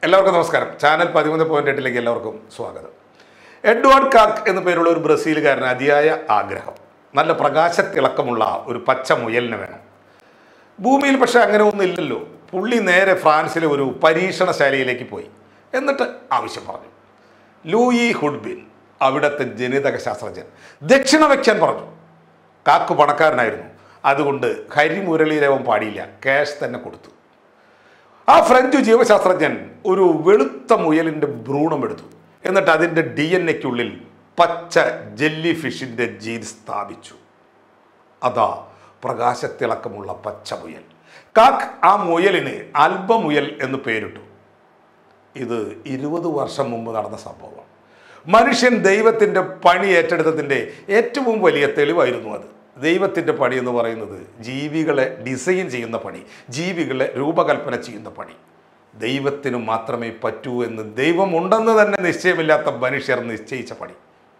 എല്ലാവർക്കും നമസ്കാരം ചാനൽ പതിമൂന്ന് പോയിന്റ് എട്ടിലേക്ക് എല്ലാവർക്കും സ്വാഗതം എഡ്വാർഡ് കാക്ക് എന്ന പേരുള്ള ഒരു ബ്രസീലുകാരന് അതിയായ ആഗ്രഹം നല്ല പ്രകാശത്തിളക്കമുള്ള ഒരു പച്ച മുയലിനെ വേണം ഭൂമിയിൽ പക്ഷേ അങ്ങനെ ഒന്നും ഇല്ലല്ലോ പുള്ളി നേരെ ഫ്രാൻസിലെ ഒരു പരീക്ഷണശാലയിലേക്ക് പോയി എന്നിട്ട് ആവശ്യം പറഞ്ഞു ലൂയി ഹുഡ്ബിൻ അവിടുത്തെ ജനിതക ശാസ്ത്രജ്ഞൻ ദക്ഷിണ വയ്ക്കാൻ പറഞ്ഞു കാക്കു പണക്കാരനായിരുന്നു അതുകൊണ്ട് ഹരിമുരളീരവം പാടിയില്ല ക്യാഷ് തന്നെ കൊടുത്തു ആ ഫ്രഞ്ച് ജീവശാസ്ത്രജ്ഞൻ ഒരു വെളുത്ത മുയലിൻ്റെ ഭ്രൂണം എടുത്തു എന്നിട്ട് അതിൻ്റെ ഡി എൻ എക്കുള്ളിൽ പച്ച ജെല്ലി ഫിഷിൻ്റെ ജീൻ സ്ഥാപിച്ചു അതാ പ്രകാശത്തിളക്കമുള്ള പച്ച മുയൽ കാക്ക് ആ മുയലിന് അൽബമുയൽ എന്ന് പേരിട്ടു ഇത് ഇരുപത് വർഷം മുമ്പ് നടന്ന സംഭവം മനുഷ്യൻ ദൈവത്തിൻ്റെ പണി ഏറ്റെടുത്തതിൻ്റെ ഏറ്റവും വലിയ തെളിവായിരുന്നു അത് ദൈവത്തിൻ്റെ പണി എന്ന് പറയുന്നത് ജീവികളെ ഡിസൈൻ ചെയ്യുന്ന പണി ജീവികളെ രൂപകൽപ്പന ചെയ്യുന്ന പണി ദൈവത്തിന് മാത്രമേ പറ്റൂ എന്ന് ദൈവമുണ്ടെന്ന് തന്നെ നിശ്ചയമില്ലാത്ത മനുഷ്യർ നിശ്ചയിച്ച പണി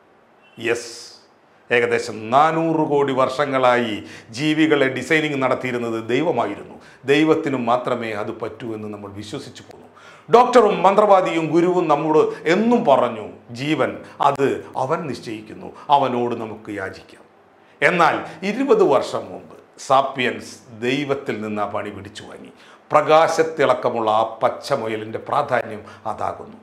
യെസ് ഏകദേശം നാനൂറ് കോടി വർഷങ്ങളായി ജീവികളെ ഡിസൈനിങ് നടത്തിയിരുന്നത് ദൈവമായിരുന്നു ദൈവത്തിനും മാത്രമേ അത് പറ്റൂ എന്ന് നമ്മൾ വിശ്വസിച്ചു പോന്നു ഡോക്ടറും മന്ത്രവാദിയും ഗുരുവും നമ്മോട് എന്നും പറഞ്ഞു ജീവൻ അത് അവൻ നിശ്ചയിക്കുന്നു അവനോട് നമുക്ക് യാചിക്കാം എന്നാൽ ഇരുപത് വർഷം മുമ്പ് സാപ്പിയൻസ് ദൈവത്തിൽ നിന്ന് ആ പണി പിടിച്ചു വാങ്ങി പ്രകാശത്തിളക്കമുള്ള ആ പച്ചമുയലിൻ്റെ പ്രാധാന്യം അതാകുന്നു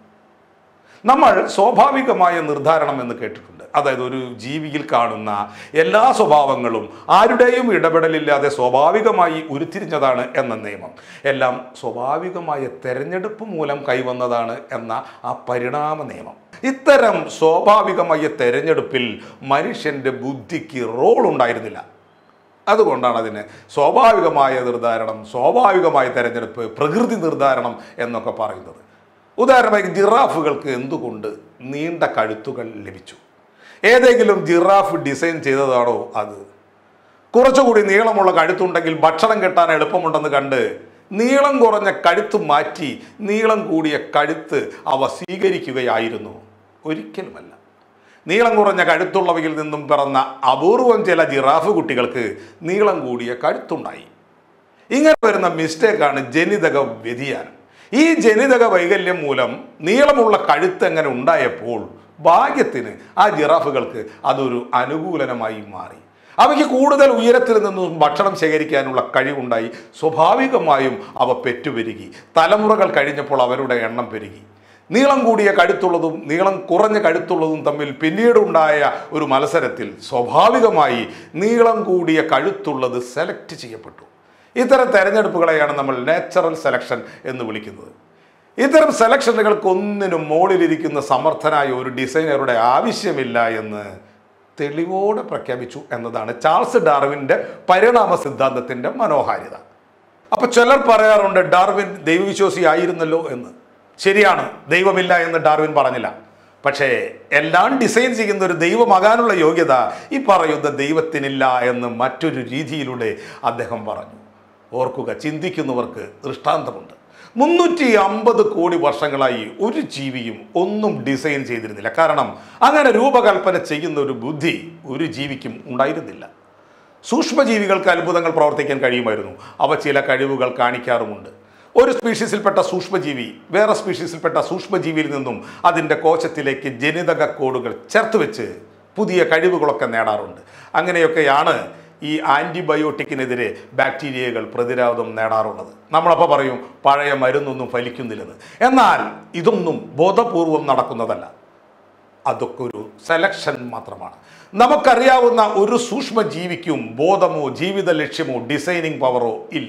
നമ്മൾ സ്വാഭാവികമായ നിർദ്ധാരണം എന്ന് കേട്ടിട്ടുണ്ട് അതായത് ഒരു ജീവിയിൽ കാണുന്ന എല്ലാ സ്വഭാവങ്ങളും ആരുടെയും ഇടപെടലില്ലാതെ സ്വാഭാവികമായി ഉരുത്തിരിഞ്ഞതാണ് എന്ന നിയമം എല്ലാം സ്വാഭാവികമായ തെരഞ്ഞെടുപ്പ് മൂലം കൈവന്നതാണ് എന്ന ആ പരിണാമ നിയമം ഇത്തരം സ്വാഭാവികമായ തെരഞ്ഞെടുപ്പിൽ മനുഷ്യൻ്റെ ബുദ്ധിക്ക് റോൾ ഉണ്ടായിരുന്നില്ല അതുകൊണ്ടാണ് അതിന് സ്വാഭാവികമായ നിർദ്ധാരണം സ്വാഭാവികമായ തെരഞ്ഞെടുപ്പ് പ്രകൃതി നിർദ്ധാരണം എന്നൊക്കെ പറയുന്നത് ഉദാഹരണമായി ജിറാഫുകൾക്ക് എന്തുകൊണ്ട് നീണ്ട കഴുത്തുകൾ ലഭിച്ചു ഏതെങ്കിലും ജിറാഫ് ഡിസൈൻ ചെയ്തതാണോ അത് കുറച്ചുകൂടി നീളമുള്ള കഴുത്തുണ്ടെങ്കിൽ ഭക്ഷണം കെട്ടാൻ എളുപ്പമുണ്ടെന്ന് കണ്ട് നീളം കുറഞ്ഞ കഴുത്ത് മാറ്റി നീളം കൂടിയ കഴുത്ത് അവ സ്വീകരിക്കുകയായിരുന്നു ഒരിക്കലുമല്ല നീളം കുറഞ്ഞ കഴുത്തുള്ളവയിൽ നിന്നും പിറന്ന അപൂർവം ചില ജിറാഫ് കുട്ടികൾക്ക് നീളം കൂടിയ കഴുത്തുണ്ടായി ഇങ്ങനെ വരുന്ന മിസ്റ്റേക്കാണ് ജനിതക വ്യതിയാനം ഈ ജനിതക വൈകല്യം മൂലം നീളമുള്ള കഴുത്ത് എങ്ങനെ ഉണ്ടായപ്പോൾ ഭാഗ്യത്തിന് ആ ജിറാഫുകൾക്ക് അതൊരു അനുകൂലനമായി മാറി അവയ്ക്ക് കൂടുതൽ ഉയരത്തിൽ നിന്നും ഭക്ഷണം ശേഖരിക്കാനുള്ള കഴിവുണ്ടായി സ്വാഭാവികമായും അവ പെറ്റുപെരുകി തലമുറകൾ കഴിഞ്ഞപ്പോൾ അവരുടെ എണ്ണം പെരുകി നീളം കൂടിയ കഴുത്തുള്ളതും നീളം കുറഞ്ഞ കഴുത്തുള്ളതും തമ്മിൽ പിന്നീട് ഉണ്ടായ ഒരു മത്സരത്തിൽ സ്വാഭാവികമായി നീളം കൂടിയ കഴുത്തുള്ളത് സെലക്ട് ചെയ്യപ്പെട്ടു ഇത്തരം തെരഞ്ഞെടുപ്പുകളെയാണ് നമ്മൾ നാച്ചുറൽ സെലക്ഷൻ എന്ന് വിളിക്കുന്നത് ഇത്തരം സെലക്ഷനുകൾക്കൊന്നിനും മുകളിലിരിക്കുന്ന സമർത്ഥനായ ഒരു ഡിസൈനറുടെ ആവശ്യമില്ല എന്ന് തെളിവോടെ പ്രഖ്യാപിച്ചു എന്നതാണ് ചാൾസ് ഡാർവിൻ്റെ പരിണാമ സിദ്ധാന്തത്തിൻ്റെ മനോഹാരിത അപ്പൊ ചിലർ പറയാറുണ്ട് ഡാർവിൻ ദൈവവിശ്വാസി ആയിരുന്നല്ലോ എന്ന് ശരിയാണ് ദൈവമില്ല എന്ന് ഡാർവിൻ പറഞ്ഞില്ല പക്ഷേ എല്ലാം ഡിസൈൻ ചെയ്യുന്ന ഒരു ദൈവമാകാനുള്ള യോഗ്യത ഈ പറയുന്ന ദൈവത്തിനില്ല എന്ന് മറ്റൊരു രീതിയിലൂടെ അദ്ദേഹം പറഞ്ഞു ഓർക്കുക ചിന്തിക്കുന്നവർക്ക് ദൃഷ്ടാന്തമുണ്ട് മുന്നൂറ്റി അമ്പത് കോടി വർഷങ്ങളായി ഒരു ജീവിയും ഒന്നും ഡിസൈൻ ചെയ്തിരുന്നില്ല കാരണം അങ്ങനെ രൂപകൽപ്പന ചെയ്യുന്ന ഒരു ബുദ്ധി ഒരു ജീവിക്കും ഉണ്ടായിരുന്നില്ല സൂക്ഷ്മജീവികൾക്ക് അത്ഭുതങ്ങൾ പ്രവർത്തിക്കാൻ കഴിയുമായിരുന്നു അവ ചില കഴിവുകൾ കാണിക്കാറുമുണ്ട് ഒരു സ്പീഷീസിൽപ്പെട്ട സൂക്ഷ്മജീവി വേറെ സ്പീഷീസിൽപ്പെട്ട സൂക്ഷ്മജീവിയിൽ നിന്നും അതിൻ്റെ കോശത്തിലേക്ക് ജനിതക കോഡുകൾ ചേർത്ത് വെച്ച് പുതിയ കഴിവുകളൊക്കെ നേടാറുണ്ട് അങ്ങനെയൊക്കെയാണ് ഈ ആൻറ്റിബയോട്ടിക്കിനെതിരെ ബാക്ടീരിയകൾ പ്രതിരോധം നേടാറുള്ളത് നമ്മളപ്പോൾ പറയും പഴയ മരുന്നൊന്നും ഫലിക്കുന്നില്ലെന്ന് എന്നാൽ ഇതൊന്നും ബോധപൂർവം നടക്കുന്നതല്ല അതൊക്കെ ഒരു സെലക്ഷൻ മാത്രമാണ് നമുക്കറിയാവുന്ന ഒരു സൂക്ഷ്മ ജീവിക്കും ബോധമോ ജീവിത ലക്ഷ്യമോ ഡിസൈനിങ് പവറോ ഇല്ല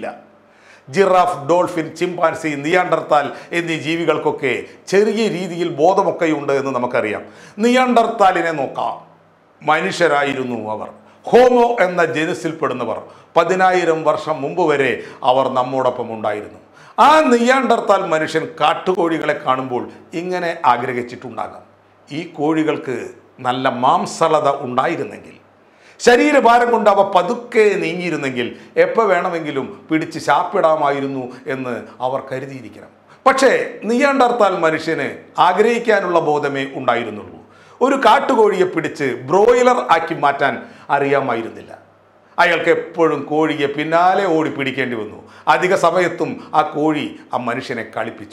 ജിറാഫ് ഡോൾഫിൻ ചിമ്പാൻസി നിയാണ്ടർത്താൽ എന്നീ ജീവികൾക്കൊക്കെ ചെറിയ രീതിയിൽ ബോധമൊക്കെയുണ്ട് എന്ന് നമുക്കറിയാം നിയാണ്ടർത്താലിനെ നോക്കാം മനുഷ്യരായിരുന്നു അവർ ഹോമോ എന്ന ജനുസിൽപ്പെടുന്നവർ പതിനായിരം വർഷം മുമ്പ് വരെ അവർ നമ്മോടൊപ്പം ഉണ്ടായിരുന്നു ആ നെയ്യാണ്ടർത്താൽ മനുഷ്യൻ കാട്ടുകോഴികളെ കാണുമ്പോൾ ഇങ്ങനെ ആഗ്രഹിച്ചിട്ടുണ്ടാകാം ഈ കോഴികൾക്ക് നല്ല മാംസളത ഉണ്ടായിരുന്നെങ്കിൽ ശരീരഭാരം കൊണ്ട് അവ പതുക്കെ നീങ്ങിയിരുന്നെങ്കിൽ എപ്പോൾ വേണമെങ്കിലും പിടിച്ച് ശാപ്പിടാമായിരുന്നു എന്ന് അവർ കരുതിയിരിക്കണം പക്ഷേ നിയാണ്ടർത്താൽ മനുഷ്യന് ആഗ്രഹിക്കാനുള്ള ബോധമേ ഉണ്ടായിരുന്നുള്ളൂ ഒരു കാട്ടുകോഴിയെ പിടിച്ച് ബ്രോയിലർ ആക്കി മാറ്റാൻ അറിയാമായിരുന്നില്ല അയാൾക്ക് എപ്പോഴും കോഴിയെ പിന്നാലെ ഓടി പിടിക്കേണ്ടി വന്നു അധിക സമയത്തും ആ കോഴി ആ മനുഷ്യനെ കളിപ്പിച്ചു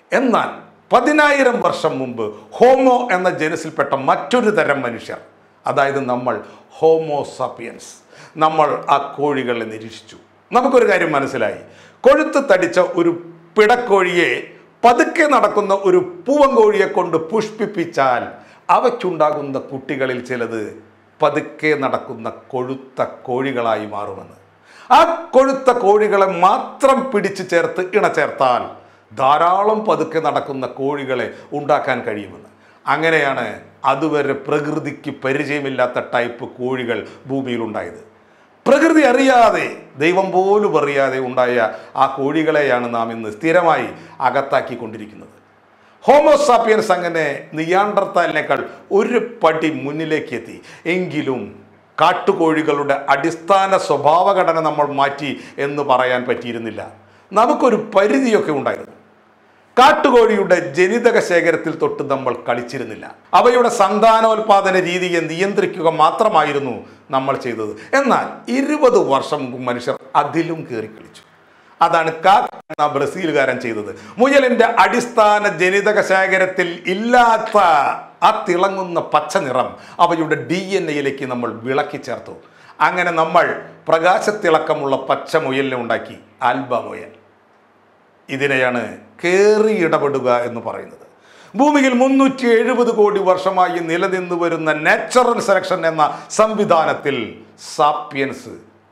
എന്നാൽ പതിനായിരം വർഷം മുമ്പ് ഹോമോ എന്ന ജനസിൽപ്പെട്ട മറ്റൊരു തരം മനുഷ്യർ അതായത് നമ്മൾ ഹോമോസാപ്പിയൻസ് നമ്മൾ ആ കോഴികളെ നിരീക്ഷിച്ചു നമുക്കൊരു കാര്യം മനസ്സിലായി കൊഴുത്ത് തടിച്ച ഒരു പിടക്കോഴിയെ പതുക്കെ നടക്കുന്ന ഒരു പൂവൻകോഴിയെ കൊണ്ട് പുഷ്പിപ്പിച്ചാൽ അവയ്ക്കുണ്ടാകുന്ന കുട്ടികളിൽ ചിലത് പതുക്കെ നടക്കുന്ന കൊഴുത്ത കോഴികളായി മാറുമെന്ന് ആ കൊഴുത്ത കോഴികളെ മാത്രം പിടിച്ചു ചേർത്ത് ഇണചേർത്താൽ ധാരാളം പതുക്കെ നടക്കുന്ന കോഴികളെ ഉണ്ടാക്കാൻ കഴിയുമെന്ന് അങ്ങനെയാണ് അതുവരെ പ്രകൃതിക്ക് പരിചയമില്ലാത്ത ടൈപ്പ് കോഴികൾ ഭൂമിയിലുണ്ടായത് പ്രകൃതി അറിയാതെ ദൈവം പോലും അറിയാതെ ഉണ്ടായ ആ കോഴികളെയാണ് നാം ഇന്ന് സ്ഥിരമായി അകത്താക്കിക്കൊണ്ടിരിക്കുന്നത് ഹോമോസാപ്പിയൻസ് അങ്ങനെ നിയാണ്ടർത്താലിനേക്കാൾ ഒരു പടി മുന്നിലേക്ക് എത്തി എങ്കിലും കാട്ടുകോഴികളുടെ അടിസ്ഥാന സ്വഭാവഘടന നമ്മൾ മാറ്റി എന്ന് പറയാൻ പറ്റിയിരുന്നില്ല നമുക്കൊരു പരിധിയൊക്കെ ഉണ്ടായിരുന്നു കാട്ടുകോഴിയുടെ ജനിതക ശേഖരത്തിൽ തൊട്ട് നമ്മൾ കളിച്ചിരുന്നില്ല അവയുടെ സന്താനോൽപാദന രീതിയെ നിയന്ത്രിക്കുക മാത്രമായിരുന്നു നമ്മൾ ചെയ്തത് എന്നാൽ ഇരുപത് വർഷം മുമ്പ് മനുഷ്യർ അതിലും കയറി കളിച്ചു അതാണ് കാക്ക എന്ന ബ്രസീലുകാരൻ ചെയ്തത് മുയലിന്റെ അടിസ്ഥാന ജനിതക ശേഖരത്തിൽ ഇല്ലാത്ത ആ തിളങ്ങുന്ന പച്ച നിറം അവയുടെ ഡി എൻ എയിലേക്ക് നമ്മൾ വിളക്കി ചേർത്തു അങ്ങനെ നമ്മൾ പ്രകാശത്തിളക്കമുള്ള പച്ച മുയലിനെ ഉണ്ടാക്കി ആൽബ മുയൽ ഇതിനെയാണ് കയറി ഇടപെടുക എന്ന് പറയുന്നത് ഭൂമിയിൽ മുന്നൂറ്റി എഴുപത് കോടി വർഷമായി നിലനിന്നു വരുന്ന നാച്ചുറൽ സെലക്ഷൻ എന്ന സംവിധാനത്തിൽ സാപ്പിയൻസ്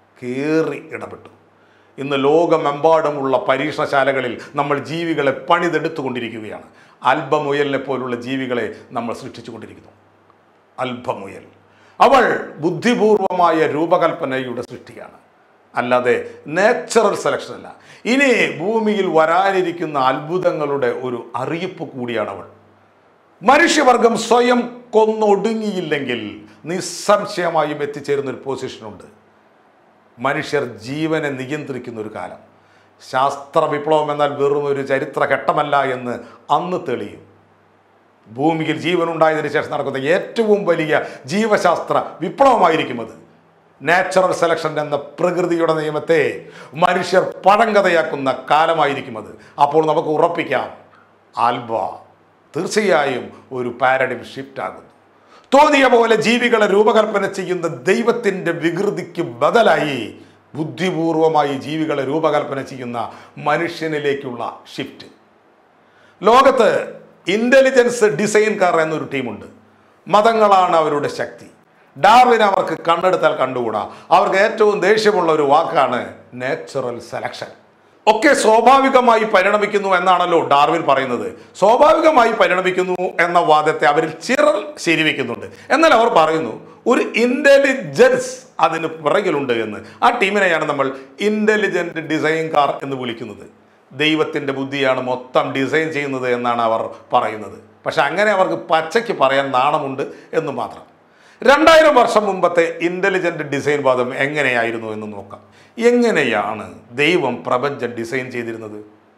കയറി ഇടപെട്ടു ഇന്ന് ലോകമെമ്പാടുമുള്ള പരീക്ഷണശാലകളിൽ നമ്മൾ ജീവികളെ പണിതെടുത്തുകൊണ്ടിരിക്കുകയാണ് അൽബമുയലിനെ പോലുള്ള ജീവികളെ നമ്മൾ സൃഷ്ടിച്ചുകൊണ്ടിരിക്കുന്നു അൽബമുയൽ അവൾ ബുദ്ധിപൂർവമായ രൂപകൽപ്പനയുടെ സൃഷ്ടിയാണ് അല്ലാതെ നാച്ചുറൽ സെലക്ഷൻ അല്ല ഇനി ഭൂമിയിൽ വരാനിരിക്കുന്ന അത്ഭുതങ്ങളുടെ ഒരു അറിയിപ്പ് കൂടിയാണ് അവൾ മനുഷ്യവർഗം സ്വയം കൊന്നൊടുങ്ങിയില്ലെങ്കിൽ നിസ്സംശയമായും എത്തിച്ചേരുന്ന ഒരു പൊസിഷനുണ്ട് മനുഷ്യർ ജീവനെ നിയന്ത്രിക്കുന്ന ഒരു കാലം ശാസ്ത്ര വിപ്ലവം എന്നാൽ വെറും ഒരു ചരിത്ര ഘട്ടമല്ല എന്ന് അന്ന് തെളിയും ഭൂമിയിൽ ജീവൻ ഉണ്ടായതിനു ശേഷം നടക്കുന്ന ഏറ്റവും വലിയ ജീവശാസ്ത്ര വിപ്ലവമായിരിക്കും അത് നാച്ചുറൽ സെലക്ഷൻ എന്ന പ്രകൃതിയുടെ നിയമത്തെ മനുഷ്യർ പഴങ്കഥയാക്കുന്ന കാലമായിരിക്കും അത് അപ്പോൾ നമുക്ക് ഉറപ്പിക്കാം ആൽബ തീർച്ചയായും ഒരു പാരഡിം ഷിഫ്റ്റ് ആകുന്നു തോന്നിയ പോലെ ജീവികളെ രൂപകൽപ്പന ചെയ്യുന്ന ദൈവത്തിൻ്റെ വികൃതിക്ക് ബദലായി ബുദ്ധിപൂർവമായി ജീവികളെ രൂപകൽപ്പന ചെയ്യുന്ന മനുഷ്യനിലേക്കുള്ള ഷിഫ്റ്റ് ലോകത്ത് ഇൻ്റലിജൻസ് ഡിസൈൻകാർ എന്നൊരു ടീമുണ്ട് മതങ്ങളാണ് അവരുടെ ശക്തി ഡാർവിൻ അവർക്ക് കണ്ടെടുത്താൽ കണ്ടുകൂടാ അവർക്ക് ഏറ്റവും ദേഷ്യമുള്ള ഒരു വാക്കാണ് നാച്ചുറൽ സെലക്ഷൻ ഒക്കെ സ്വാഭാവികമായി പരിണമിക്കുന്നു എന്നാണല്ലോ ഡാർവിൻ പറയുന്നത് സ്വാഭാവികമായി പരിണമിക്കുന്നു എന്ന വാദത്തെ അവരിൽ ചിറൽ ശരിവെക്കുന്നുണ്ട് എന്നാൽ അവർ പറയുന്നു ഒരു ഇൻ്റലിജൻസ് അതിന് പിറകിലുണ്ട് എന്ന് ആ ടീമിനെയാണ് നമ്മൾ ഇൻ്റലിജൻറ്റ് ഡിസൈൻ കാർ എന്ന് വിളിക്കുന്നത് ദൈവത്തിൻ്റെ ബുദ്ധിയാണ് മൊത്തം ഡിസൈൻ ചെയ്യുന്നത് എന്നാണ് അവർ പറയുന്നത് പക്ഷെ അങ്ങനെ അവർക്ക് പച്ചയ്ക്ക് പറയാൻ നാണമുണ്ട് എന്ന് മാത്രം രണ്ടായിരം വർഷം മുമ്പത്തെ ഇൻ്റലിജൻ്റ് ഡിസൈൻ വാദം എങ്ങനെയായിരുന്നു എന്ന് നോക്കാം എങ്ങനെയാണ് ദൈവം പ്രപഞ്ചം ഡിസൈൻ ചെയ്തിരുന്നത്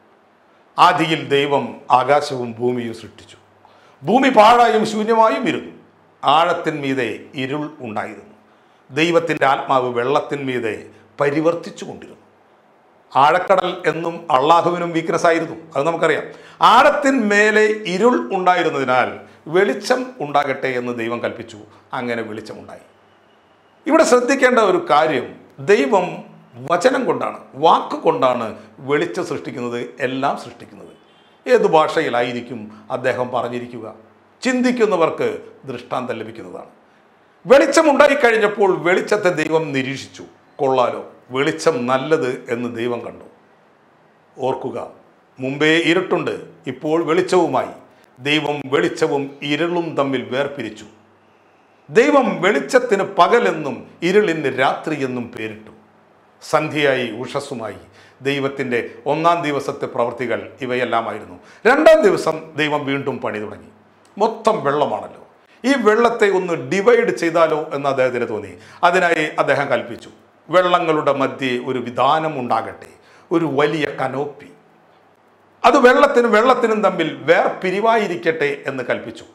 ആദിയിൽ ദൈവം ആകാശവും ഭൂമിയും സൃഷ്ടിച്ചു ഭൂമി പാഴായും ശൂന്യമായും ഇരുന്നു ആഴത്തിന്മീതെ ഇരുൾ ഉണ്ടായിരുന്നു ദൈവത്തിൻ്റെ ആത്മാവ് വെള്ളത്തിന്മീതെ പരിവർത്തിച്ചു കൊണ്ടിരുന്നു ആഴക്കടൽ എന്നും അള്ളാഹുവിനും വീക്ക്നെസ് ആയിരുന്നു അത് നമുക്കറിയാം ആഴത്തിന്മേലെ ഇരുൾ ഉണ്ടായിരുന്നതിനാൽ വെളിച്ചം ഉണ്ടാകട്ടെ എന്ന് ദൈവം കൽപ്പിച്ചു അങ്ങനെ വെളിച്ചമുണ്ടായി ഇവിടെ ശ്രദ്ധിക്കേണ്ട ഒരു കാര്യം ദൈവം വചനം കൊണ്ടാണ് വാക്ക് കൊണ്ടാണ് വെളിച്ചം സൃഷ്ടിക്കുന്നത് എല്ലാം സൃഷ്ടിക്കുന്നത് ഏത് ഭാഷയിലായിരിക്കും അദ്ദേഹം പറഞ്ഞിരിക്കുക ചിന്തിക്കുന്നവർക്ക് ദൃഷ്ടാന്തം ലഭിക്കുന്നതാണ് വെളിച്ചം ഉണ്ടായിക്കഴിഞ്ഞപ്പോൾ വെളിച്ചത്തെ ദൈവം നിരീക്ഷിച്ചു കൊള്ളാലോ വെളിച്ചം നല്ലത് എന്ന് ദൈവം കണ്ടു ഓർക്കുക മുമ്പേ ഇരുട്ടുണ്ട് ഇപ്പോൾ വെളിച്ചവുമായി ദൈവം വെളിച്ചവും ഇരുളും തമ്മിൽ വേർപിരിച്ചു ദൈവം വെളിച്ചത്തിന് പകലെന്നും ഇരുളിന് രാത്രിയെന്നും പേരിട്ടു സന്ധ്യയായി ഉഷസ്സുമായി ദൈവത്തിൻ്റെ ഒന്നാം ദിവസത്തെ പ്രവൃത്തികൾ ഇവയെല്ലാമായിരുന്നു രണ്ടാം ദിവസം ദൈവം വീണ്ടും പണി തുടങ്ങി മൊത്തം വെള്ളമാണല്ലോ ഈ വെള്ളത്തെ ഒന്ന് ഡിവൈഡ് ചെയ്താലോ എന്ന് അദ്ദേഹത്തിന് തോന്നി അതിനായി അദ്ദേഹം കൽപ്പിച്ചു വെള്ളങ്ങളുടെ മധ്യേ ഒരു വിധാനം ഉണ്ടാകട്ടെ ഒരു വലിയ കനോപ്പി അത് വെള്ളത്തിനും വെള്ളത്തിനും തമ്മിൽ വേർപിരിവായിരിക്കട്ടെ എന്ന് കൽപ്പിച്ചു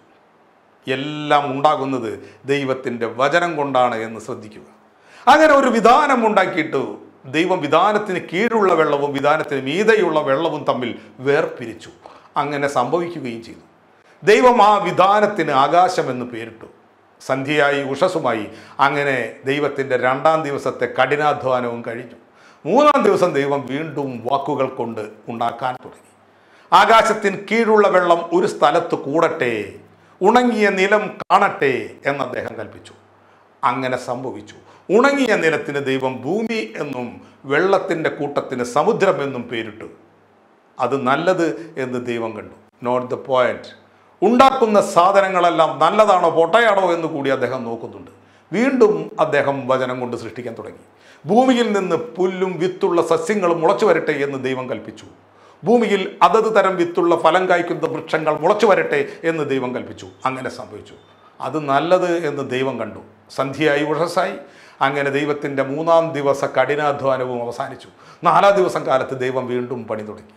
എല്ലാം ഉണ്ടാകുന്നത് ദൈവത്തിൻ്റെ വചനം കൊണ്ടാണ് എന്ന് ശ്രദ്ധിക്കുക അങ്ങനെ ഒരു വിധാനം ഉണ്ടാക്കിയിട്ട് ദൈവം വിധാനത്തിന് കീഴുള്ള വെള്ളവും വിധാനത്തിന് മീതെയുള്ള വെള്ളവും തമ്മിൽ വേർപിരിച്ചു അങ്ങനെ സംഭവിക്കുകയും ചെയ്തു ദൈവം ആ വിധാനത്തിന് ആകാശമെന്ന് പേരിട്ടു സന്ധ്യയായി ഉഷസുമായി അങ്ങനെ ദൈവത്തിൻ്റെ രണ്ടാം ദിവസത്തെ കഠിനാധ്വാനവും കഴിഞ്ഞു മൂന്നാം ദിവസം ദൈവം വീണ്ടും വാക്കുകൾ കൊണ്ട് ഉണ്ടാക്കാൻ തുടങ്ങി ആകാശത്തിന് കീഴുള്ള വെള്ളം ഒരു സ്ഥലത്ത് കൂടട്ടെ ഉണങ്ങിയ നിലം കാണട്ടെ എന്ന് അദ്ദേഹം കൽപ്പിച്ചു അങ്ങനെ സംഭവിച്ചു ഉണങ്ങിയ നിലത്തിന് ദൈവം ഭൂമി എന്നും വെള്ളത്തിൻ്റെ കൂട്ടത്തിന് സമുദ്രം എന്നും പേരിട്ടു അത് നല്ലത് എന്ന് ദൈവം കണ്ടു നോട്ട് ദ പോയിന്റ് ഉണ്ടാക്കുന്ന സാധനങ്ങളെല്ലാം നല്ലതാണോ പൊട്ടയാണോ എന്ന് കൂടി അദ്ദേഹം നോക്കുന്നുണ്ട് വീണ്ടും അദ്ദേഹം വചനം കൊണ്ട് സൃഷ്ടിക്കാൻ തുടങ്ങി ഭൂമിയിൽ നിന്ന് പുല്ലും വിത്തുള്ള സസ്യങ്ങളും മുളച്ചു വരട്ടെ എന്ന് ദൈവം കൽപ്പിച്ചു ഭൂമിയിൽ അതത് തരം വിത്തുള്ള ഫലം കായ്ക്കുന്ന വൃക്ഷങ്ങൾ മുളച്ചു വരട്ടെ എന്ന് ദൈവം കൽപ്പിച്ചു അങ്ങനെ സംഭവിച്ചു അത് നല്ലത് എന്ന് ദൈവം കണ്ടു സന്ധ്യയായി ഉഷസായി അങ്ങനെ ദൈവത്തിൻ്റെ മൂന്നാം ദിവസ കഠിനാധ്വാനവും അവസാനിച്ചു നാലാം ദിവസം കാലത്ത് ദൈവം വീണ്ടും പണി തുടങ്ങി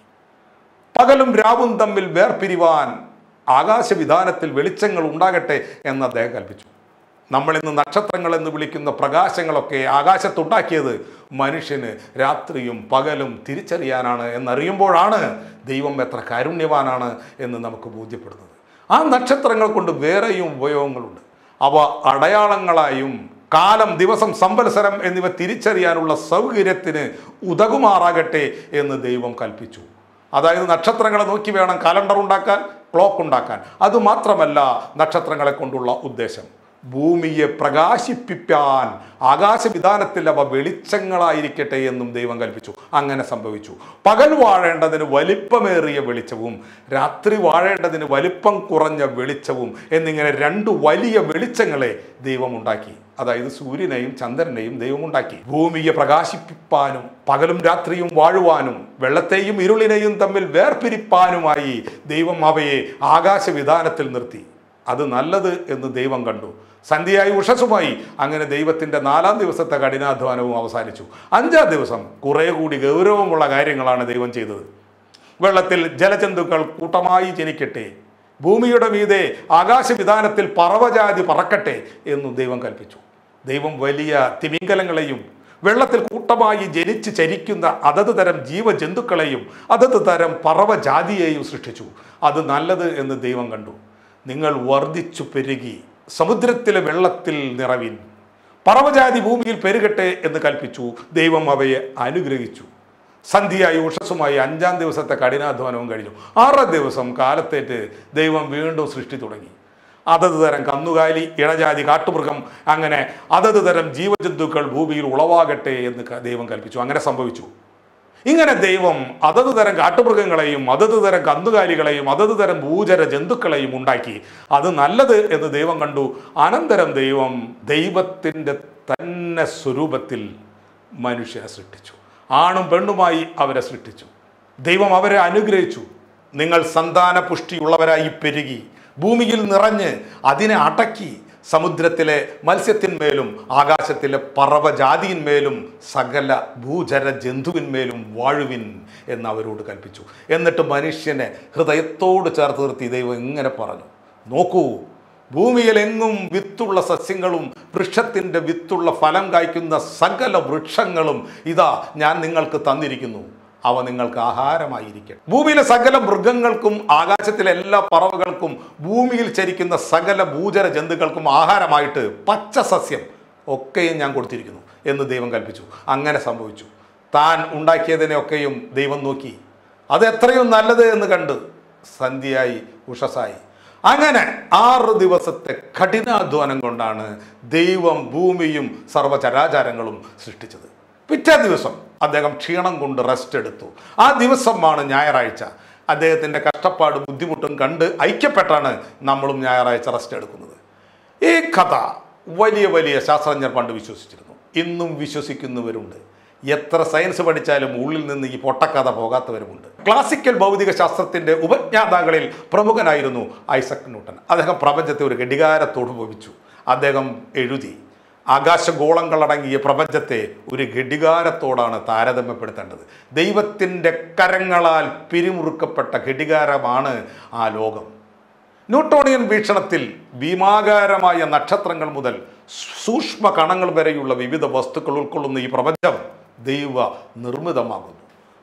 പകലും രാവും തമ്മിൽ വേർപിരിവാൻ ആകാശവിധാനത്തിൽ വെളിച്ചങ്ങൾ ഉണ്ടാകട്ടെ എന്ന് അദ്ദേഹം കൽപ്പിച്ചു നമ്മൾ ഇന്ന് നക്ഷത്രങ്ങൾ എന്ന് വിളിക്കുന്ന പ്രകാശങ്ങളൊക്കെ ആകാശത്തുണ്ടാക്കിയത് മനുഷ്യന് രാത്രിയും പകലും തിരിച്ചറിയാനാണ് എന്നറിയുമ്പോഴാണ് ദൈവം എത്ര കാരുണ്യവാനാണ് എന്ന് നമുക്ക് ബോധ്യപ്പെടുന്നത് ആ നക്ഷത്രങ്ങൾ കൊണ്ട് വേറെയും ഉപയോഗങ്ങളുണ്ട് അവ അടയാളങ്ങളായും കാലം ദിവസം സംവത്സരം എന്നിവ തിരിച്ചറിയാനുള്ള സൗകര്യത്തിന് ഉതകുമാറാകട്ടെ എന്ന് ദൈവം കൽപ്പിച്ചു അതായത് നക്ഷത്രങ്ങളെ നോക്കി വേണം കലണ്ടർ ഉണ്ടാക്കാൻ ക്ലോക്ക് ഉണ്ടാക്കാൻ അതുമാത്രമല്ല നക്ഷത്രങ്ങളെ കൊണ്ടുള്ള ഉദ്ദേശം ഭൂമിയെ പ്രകാശിപ്പിക്കാൻ ആകാശവിധാനത്തിൽ അവ വെളിച്ചങ്ങളായിരിക്കട്ടെ എന്നും ദൈവം കൽപ്പിച്ചു അങ്ങനെ സംഭവിച്ചു പകൽ വാഴേണ്ടതിന് വലിപ്പമേറിയ വെളിച്ചവും രാത്രി വാഴേണ്ടതിന് വലിപ്പം കുറഞ്ഞ വെളിച്ചവും എന്നിങ്ങനെ രണ്ട് വലിയ വെളിച്ചങ്ങളെ ദൈവം ഉണ്ടാക്കി അതായത് സൂര്യനെയും ചന്ദ്രനെയും ദൈവം ഉണ്ടാക്കി ഭൂമിയെ പ്രകാശിപ്പിപ്പാനും പകലും രാത്രിയും വാഴുവാനും വെള്ളത്തെയും ഇരുളിനെയും തമ്മിൽ വേർപിരിപ്പാനുമായി ദൈവം അവയെ ആകാശവിധാനത്തിൽ നിർത്തി അത് നല്ലത് എന്ന് ദൈവം കണ്ടു സന്ധ്യയായി ഉഷസുമായി അങ്ങനെ ദൈവത്തിൻ്റെ നാലാം ദിവസത്തെ കഠിനാധ്വാനവും അവസാനിച്ചു അഞ്ചാം ദിവസം കുറേ കൂടി ഗൗരവമുള്ള കാര്യങ്ങളാണ് ദൈവം ചെയ്തത് വെള്ളത്തിൽ ജലജന്തുക്കൾ കൂട്ടമായി ജനിക്കട്ടെ ഭൂമിയുടെ മീതെ ആകാശവിധാനത്തിൽ പറവജാതി പറക്കട്ടെ എന്നും ദൈവം കൽപ്പിച്ചു ദൈവം വലിയ തിമിംഗലങ്ങളെയും വെള്ളത്തിൽ കൂട്ടമായി ജനിച്ച് ചരിക്കുന്ന അതത് തരം ജീവജന്തുക്കളെയും അതത് തരം പറവജാതിയെയും സൃഷ്ടിച്ചു അത് നല്ലത് എന്ന് ദൈവം കണ്ടു നിങ്ങൾ വർദ്ധിച്ചു പെരുകി സമുദ്രത്തിലെ വെള്ളത്തിൽ നിറവിൻ പറവജാതി ഭൂമിയിൽ പെരുകട്ടെ എന്ന് കൽപ്പിച്ചു ദൈവം അവയെ അനുഗ്രഹിച്ചു സന്ധ്യയായി ഉഷസ്സുമായി അഞ്ചാം ദിവസത്തെ കഠിനാധ്വാനവും കഴിഞ്ഞു ആറാം ദിവസം കാലത്തേറ്റ് ദൈവം വീണ്ടും സൃഷ്ടി തുടങ്ങി അതത് തരം കന്നുകാലി ഇഴജാതി കാട്ടുമൃഗം അങ്ങനെ അതത് തരം ജീവജന്തുക്കൾ ഭൂമിയിൽ ഉളവാകട്ടെ എന്ന് ക- ദൈവം കൽപ്പിച്ചു അങ്ങനെ സംഭവിച്ചു ഇങ്ങനെ ദൈവം അതത് തരം കാട്ടുമൃഗങ്ങളെയും അതത് തരം കന്നുകാലികളെയും അതത് തരം ഭൂചര ജന്തുക്കളെയും ഉണ്ടാക്കി അത് നല്ലത് എന്ന് ദൈവം കണ്ടു അനന്തരം ദൈവം ദൈവത്തിൻ്റെ തന്നെ സ്വരൂപത്തിൽ മനുഷ്യനെ സൃഷ്ടിച്ചു ആണും പെണ്ണുമായി അവരെ സൃഷ്ടിച്ചു ദൈവം അവരെ അനുഗ്രഹിച്ചു നിങ്ങൾ സന്താന പുഷ്ടിയുള്ളവരായി പെരുകി ഭൂമിയിൽ നിറഞ്ഞ് അതിനെ അടക്കി സമുദ്രത്തിലെ മത്സ്യത്തിന്മേലും ആകാശത്തിലെ പറവജാതിയിന്മേലും സകല ഭൂചര ജന്തുവിന്മേലും വാഴുവിൻ എന്ന് അവരോട് കൽപ്പിച്ചു എന്നിട്ട് മനുഷ്യനെ ഹൃദയത്തോട് ചേർത്ത് നിർത്തി ദൈവം ഇങ്ങനെ പറഞ്ഞു നോക്കൂ ഭൂമിയിലെങ്ങും വിത്തുള്ള സസ്യങ്ങളും വൃക്ഷത്തിൻ്റെ വിത്തുള്ള ഫലം കായ്ക്കുന്ന സകല വൃക്ഷങ്ങളും ഇതാ ഞാൻ നിങ്ങൾക്ക് തന്നിരിക്കുന്നു അവ നിങ്ങൾക്ക് ആഹാരമായിരിക്കും ഭൂമിയിലെ സകല മൃഗങ്ങൾക്കും ആകാശത്തിലെ എല്ലാ പറവകൾക്കും ഭൂമിയിൽ ചരിക്കുന്ന സകല ഭൂചര ജന്തുക്കൾക്കും ആഹാരമായിട്ട് പച്ച സസ്യം ഒക്കെയും ഞാൻ കൊടുത്തിരിക്കുന്നു എന്ന് ദൈവം കൽപ്പിച്ചു അങ്ങനെ സംഭവിച്ചു താൻ ഉണ്ടാക്കിയതിനെയൊക്കെയും ദൈവം നോക്കി അത് എത്രയും നല്ലത് എന്ന് കണ്ട് സന്ധ്യയായി ഉഷസായി അങ്ങനെ ആറ് ദിവസത്തെ കഠിനാധ്വാനം കൊണ്ടാണ് ദൈവം ഭൂമിയും സർവചരാചാരങ്ങളും സൃഷ്ടിച്ചത് പിറ്റേ ദിവസം അദ്ദേഹം ക്ഷീണം കൊണ്ട് റെസ്റ്റ് എടുത്തു ആ ദിവസമാണ് ഞായറാഴ്ച അദ്ദേഹത്തിൻ്റെ കഷ്ടപ്പാട് ബുദ്ധിമുട്ടും കണ്ട് ഐക്യപ്പെട്ടാണ് നമ്മളും ഞായറാഴ്ച റെസ്റ്റ് എടുക്കുന്നത് ഈ കഥ വലിയ വലിയ ശാസ്ത്രജ്ഞർ പണ്ട് വിശ്വസിച്ചിരുന്നു ഇന്നും വിശ്വസിക്കുന്നവരുണ്ട് എത്ര സയൻസ് പഠിച്ചാലും ഉള്ളിൽ നിന്ന് ഈ പൊട്ടക്കഥ പോകാത്തവരുമുണ്ട് ക്ലാസിക്കൽ ഭൗതിക ശാസ്ത്രത്തിന്റെ ഉപജ്ഞാതാക്കളിൽ പ്രമുഖനായിരുന്നു ഐസക് ന്യൂട്ടൻ അദ്ദേഹം പ്രപഞ്ചത്തെ ഒരു ഘടികാരത്തോട് ഉപമിച്ചു അദ്ദേഹം എഴുതി ആകാശഗോളങ്ങളടങ്ങിയ പ്രപഞ്ചത്തെ ഒരു ഘടികാരത്തോടാണ് താരതമ്യപ്പെടുത്തേണ്ടത് ദൈവത്തിൻ്റെ കരങ്ങളാൽ പിരിമുറുക്കപ്പെട്ട ഘടികാരമാണ് ആ ലോകം ന്യൂട്ടോണിയൻ വീക്ഷണത്തിൽ ഭീമാകാരമായ നക്ഷത്രങ്ങൾ മുതൽ സൂക്ഷ്മ കണങ്ങൾ വരെയുള്ള വിവിധ വസ്തുക്കൾ ഉൾക്കൊള്ളുന്ന ഈ പ്രപഞ്ചം ദൈവ നിർമ്മിതമാകുന്നു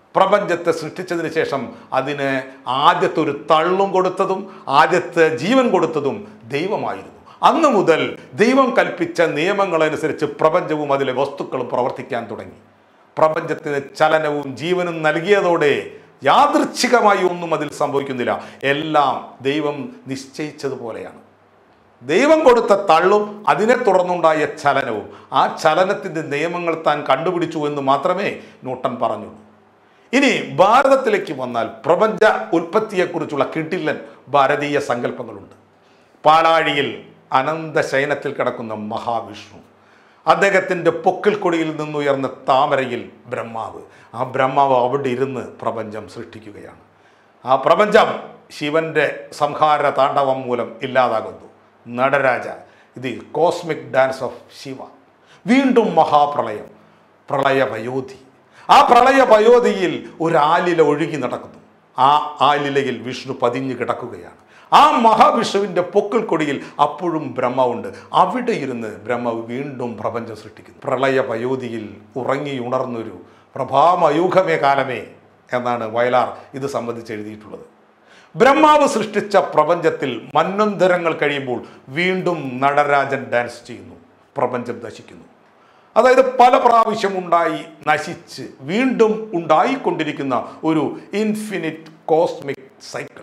പ്രപഞ്ചത്തെ സൃഷ്ടിച്ചതിന് ശേഷം അതിന് ആദ്യത്തെ ഒരു തള്ളും കൊടുത്തതും ആദ്യത്തെ ജീവൻ കൊടുത്തതും ദൈവമായിരുന്നു അന്ന് മുതൽ ദൈവം കൽപ്പിച്ച നിയമങ്ങളനുസരിച്ച് പ്രപഞ്ചവും അതിലെ വസ്തുക്കളും പ്രവർത്തിക്കാൻ തുടങ്ങി പ്രപഞ്ചത്തിന് ചലനവും ജീവനും നൽകിയതോടെ യാദൃച്ഛികമായി ഒന്നും അതിൽ സംഭവിക്കുന്നില്ല എല്ലാം ദൈവം നിശ്ചയിച്ചതുപോലെയാണ് ദൈവം കൊടുത്ത തള്ളും അതിനെ തുടർന്നുണ്ടായ ചലനവും ആ ചലനത്തിൻ്റെ നിയമങ്ങൾ താൻ കണ്ടുപിടിച്ചു എന്ന് മാത്രമേ ന്യൂട്ടൺ പറഞ്ഞുള്ളൂ ഇനി ഭാരതത്തിലേക്ക് വന്നാൽ പ്രപഞ്ച ഉൽപ്പത്തിയെക്കുറിച്ചുള്ള കിട്ടില്ലൻ ഭാരതീയ സങ്കല്പങ്ങളുണ്ട് പാലാഴിയിൽ അനന്തശയനത്തിൽ കിടക്കുന്ന മഹാവിഷ്ണു അദ്ദേഹത്തിൻ്റെ പൊക്കിൾക്കൊടിയിൽ നിന്നുയർന്ന താമരയിൽ ബ്രഹ്മാവ് ആ ബ്രഹ്മാവ് അവിടെ ഇരുന്ന് പ്രപഞ്ചം സൃഷ്ടിക്കുകയാണ് ആ പ്രപഞ്ചം ശിവന്റെ സംഹാര താണ്ഡവം മൂലം ഇല്ലാതാകുന്നു നടരാജ ഇത് കോസ്മിക് ഡാൻസ് ഓഫ് ശിവ വീണ്ടും മഹാപ്രളയം പ്രളയപയോധി ആ പ്രളയപയോധിയിൽ ഒരു ആലില ഒഴുകി നടക്കുന്നു ആ ആലിലയിൽ വിഷ്ണു പതിഞ്ഞു കിടക്കുകയാണ് ആ മഹാവിഷ്ണുവിൻ്റെ പൊക്കിൾ കൊടിയിൽ അപ്പോഴും ബ്രഹ്മാവുണ്ട് അവിടെ ഇരുന്ന് ബ്രഹ്മാവ് വീണ്ടും പ്രപഞ്ചം സൃഷ്ടിക്കുന്നു പ്രളയപയോധിയിൽ ഉറങ്ങി ഉണർന്നൊരു പ്രഭാമയൂഖമേ കാലമേ എന്നാണ് വയലാർ ഇത് സംബന്ധിച്ച് എഴുതിയിട്ടുള്ളത് ബ്രഹ്മാവ് സൃഷ്ടിച്ച പ്രപഞ്ചത്തിൽ മന്നന്തരങ്ങൾ കഴിയുമ്പോൾ വീണ്ടും നടരാജൻ ഡാൻസ് ചെയ്യുന്നു പ്രപഞ്ചം നശിക്കുന്നു അതായത് പല പ്രാവശ്യം ഉണ്ടായി നശിച്ച് വീണ്ടും ഉണ്ടായിക്കൊണ്ടിരിക്കുന്ന ഒരു ഇൻഫിനിറ്റ് കോസ്മിക് സൈക്കിൾ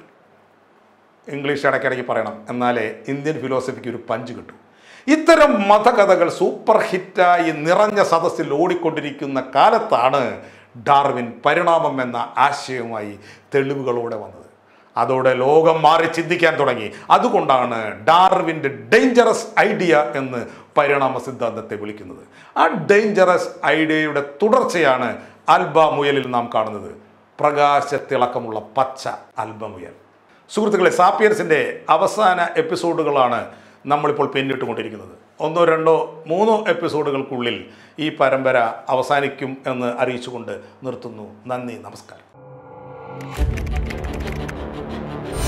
ഇംഗ്ലീഷ് ഇടയ്ക്കിടയ്ക്ക് പറയണം എന്നാലേ ഇന്ത്യൻ ഫിലോസഫിക്ക് ഒരു പഞ്ച് കിട്ടും ഇത്തരം മതകഥകൾ സൂപ്പർ ഹിറ്റായി നിറഞ്ഞ സദസ്സിൽ ഓടിക്കൊണ്ടിരിക്കുന്ന കാലത്താണ് ഡാർവിൻ പരിണാമം എന്ന ആശയവുമായി തെളിവുകളോടെ വന്നത് അതോടെ ലോകം മാറി ചിന്തിക്കാൻ തുടങ്ങി അതുകൊണ്ടാണ് ഡാർവിൻ്റെ ഡേഞ്ചറസ് ഐഡിയ എന്ന് പരിണാമ സിദ്ധാന്തത്തെ വിളിക്കുന്നത് ആ ഡേഞ്ചറസ് ഐഡിയയുടെ തുടർച്ചയാണ് അൽബ മുയലിൽ നാം കാണുന്നത് പ്രകാശത്തിളക്കമുള്ള പച്ച അൽബ മുയൽ സുഹൃത്തുക്കളെ സാപ്പിയൻസിൻ്റെ അവസാന എപ്പിസോഡുകളാണ് നമ്മളിപ്പോൾ പിന്നിട്ടുകൊണ്ടിരിക്കുന്നത് ഒന്നോ രണ്ടോ മൂന്നോ എപ്പിസോഡുകൾക്കുള്ളിൽ ഈ പരമ്പര അവസാനിക്കും എന്ന് അറിയിച്ചുകൊണ്ട് നിർത്തുന്നു നന്ദി നമസ്കാരം